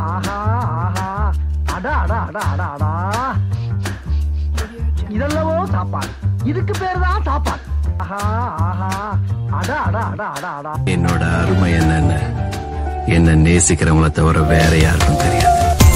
ஆஹா ஆஹா அடா அடா அடா அடா அடா இதெல்லவோ சாப்பாடு இதுக்கு பேர் தான் சாப்பாடு ஆஹா ஆஹா அடா அடா அடா அடா அடா என்னோட அருமை என்னன்னு என்ன நேசிக்கிறவங்கள தவிர வேற யாருக்கும் தெரியாது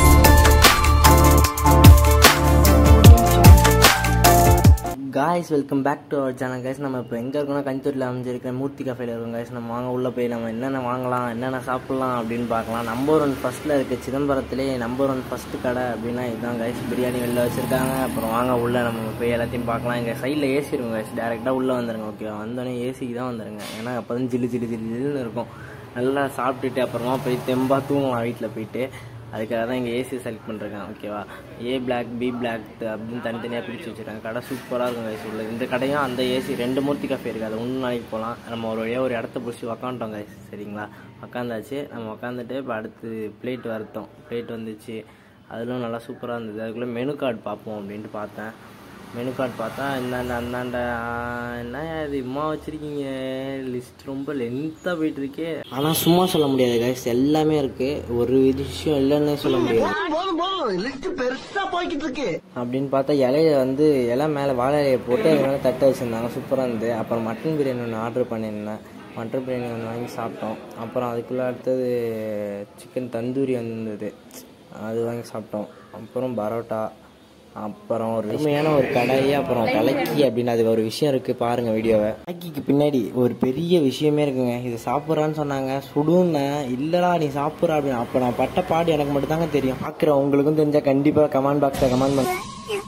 guys welcome back to our channel guys நம்ம இப்போ எங்கே இருக்கோம்னா கஞ்சூரில் அமைஞ்சிருக்கிற மூர்த்தி கஃபேல இருக்கோம் கைஸ் நம்ம வாங்க உள்ளே போய் நம்ம என்னென்ன வாங்கலாம் என்னென்ன சாப்பிட்லாம் அப்படின்னு பார்க்கலாம் நம்பர் ஒன் ஃபஸ்ட்டில் இருக்குது சிதம்பரத்திலே நம்பர் ஒன் ஃபஸ்ட்டு கடை அப்படின்னா இதுதான் கைஸ் பிரியாணி வெளில வச்சுருக்காங்க அப்புறம் வாங்க உள்ளே நம்ம போய் எல்லாத்தையும் பார்க்கலாம் எங்கள் சைடில் ஏசி இருக்கும் கைஸ் டேரெக்டாக உள்ளே வந்துருங்க ஓகே வந்தோடனே ஏசிக்கு தான் வந்துருங்க ஏன்னா அப்போ தான் ஜில்லு ஜில்லு ஜில்லு ஜில்லுன்னு இருக்கும் நல்லா சாப்பிட்டுட்டு அப்புறமா போய் தெம்பா தூங்கலாம் வீட்டில் போயிட்டு அதுக்காக தான் இங்கே ஏசி செலக்ட் பண்ணிருக்கேன் ஓகேவா ஏ பிளாக் பி பிளாக் அப்படின்னு தனித்தனியாக பிரித்து வச்சுருக்காங்க கடை சூப்பராக இருக்கும் கைஸ் உள்ள இந்த கடையும் அந்த ஏசி ரெண்டு மூர்த்தி கஃபே இருக்குது அது ஒன்று நாளைக்கு போகலாம் நம்ம ஒரு வழியாக ஒரு இடத்த பிடிச்சி உக்காந்துட்டோம் கைஸ் சரிங்களா உக்காந்தாச்சு நம்ம உக்காந்துட்டு இப்போ அடுத்து பிளேட் வருத்தோம் பிளேட் வந்துச்சு அதிலும் நல்லா சூப்பராக இருந்தது அதுக்குள்ளே மெனு கார்டு பார்ப்போம் அப்படின்ட்டு பார்த்தேன் மெனு கார்டு பார்த்தா இந்தாண்ட அந்தாண்ட ஆ, என்ன இது இம்மா வச்சிருக்கீங்க லிஸ்ட் ரொம்ப லென்த்தாக போயிட்டு இருக்கே ஆனால் சும்மா சொல்ல முடியாது கைஸ் எல்லாமே இருக்கு ஒரு விஷயம் இல்லைன்னு சொல்ல முடியாது போதும் போதும் லிஸ்ட் பெருசா போய்கிட்டு இருக்கு அப்படின்னு பார்த்தா இலைய வந்து இலை மேலே வாழை இலையை போட்டு அது மேலே தட்டை வச்சுருந்தாங்க சூப்பராக இருந்தது அப்புறம் மட்டன் பிரியாணி ஒன்று ஆர்டர் பண்ணியிருந்தேன் மட்டன் பிரியாணி ஒன்று வாங்கி சாப்பிட்டோம் அப்புறம் அதுக்குள்ளே அடுத்தது சிக்கன் தந்தூரி வந்திருந்தது அது வாங்கி சாப்பிட்டோம் அப்புறம் பரோட்டா அப்புறம் ஒரு உண்மையான ஒரு கடாயி அப்புறம் கலக்கி அப்படின்னு அது ஒரு விஷயம் இருக்குது பாருங்கள் வீடியோவை கலக்கிக்கு பின்னாடி ஒரு பெரிய விஷயமே இருக்குங்க இது சாப்பிட்றான்னு சொன்னாங்க சுடுன்னேன் இல்லைடா நீ சாப்பிட்ற அப்படின்னு அப்போ நான் பட்ட பாடு எனக்கு மட்டும் தாங்க தெரியும் பார்க்குற உங்களுக்கும் தெரிஞ்சால் கண்டிப்பாக கமெண்ட் பாக்ஸில் கமெண்ட் பண்ண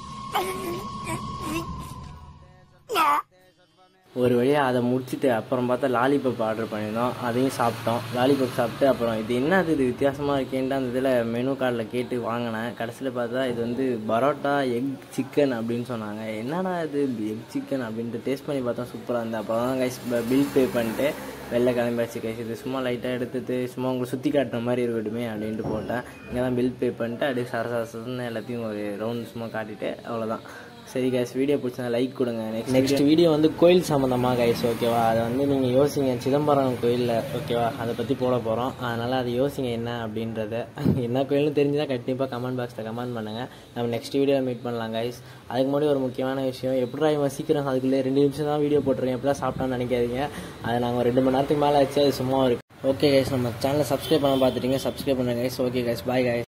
ஒரு வழியாக அதை முடிச்சுட்டு அப்புறம் பார்த்தா லாலிபப் ஆர்டர் பண்ணியிருந்தோம் அதையும் சாப்பிட்டோம் லாலிபப் சாப்பிட்டு அப்புறம் இது என்ன இது வித்தியாசமாக இருக்கேன்ட்டு அந்த இதில் மெனு கார்டில் கேட்டு வாங்கினேன் கடைசியில் பார்த்தா இது வந்து பரோட்டா எக் சிக்கன் அப்படின்னு சொன்னாங்க என்னடா இது எக் சிக்கன் அப்படின்ட்டு டேஸ்ட் பண்ணி பார்த்தா சூப்பராக இருந்தது அப்புறம் தான் கைஸ் பில் பே பண்ணிட்டு வெளில கிளம்பியாச்சு கைஸ் இது சும்மா லைட்டாக எடுத்துட்டு சும்மா உங்களுக்கு சுற்றி காட்டுற மாதிரி இருக்கட்டுமே அப்படின்ட்டு போட்டேன் இங்கே தான் பில் பே பண்ணிட்டு அப்படியே சர சரசரன்னு எல்லாத்தையும் ஒரு ரவுண்ட் சும்மா காட்டிட்டு அவ்வளோதான் சரி கைஸ் வீடியோ பிடிச்சா லைக் கொடுங்க நெக்ஸ்ட் நெக்ஸ்ட் வீடியோ வந்து கோயில் சம்மந்தமாக கைஸ் ஓகேவா அதை வந்து நீங்கள் யோசிங்க சிதம்பரம் கோயிலில் ஓகேவா அதை பற்றி போட போகிறோம் அதனால் அதை யோசிங்க என்ன அப்படின்றத என்ன கோயில்னு தெரிஞ்சுதான் கண்டிப்பாக கமெண்ட் பாக்ஸில் கமெண்ட் பண்ணுங்கள் நம்ம நெக்ஸ்ட் வீடியோவில் மீட் பண்ணலாம் கைஸ் அதுக்கு முன்னாடி ஒரு முக்கியமான விஷயம் எப்படிடா இவன் சீக்கிரம் அதுக்குள்ளே ரெண்டு நிமிஷம் தான் வீடியோ போட்டுருக்கேன் எப்படிலாம் சாப்பிட்டான்னு நினைக்காதீங்க அதை நாங்கள் ரெண்டு மணி நேரத்துக்கு மேலே ஆச்சு அது சும்மா இருக்கு ஓகே கைஸ் நம்ம சேனலை சப்ஸ்கிரைப் பண்ண பார்த்துட்டீங்க சப்ஸ்கிரைப் பண்ணுங்க guys okay guys bye guys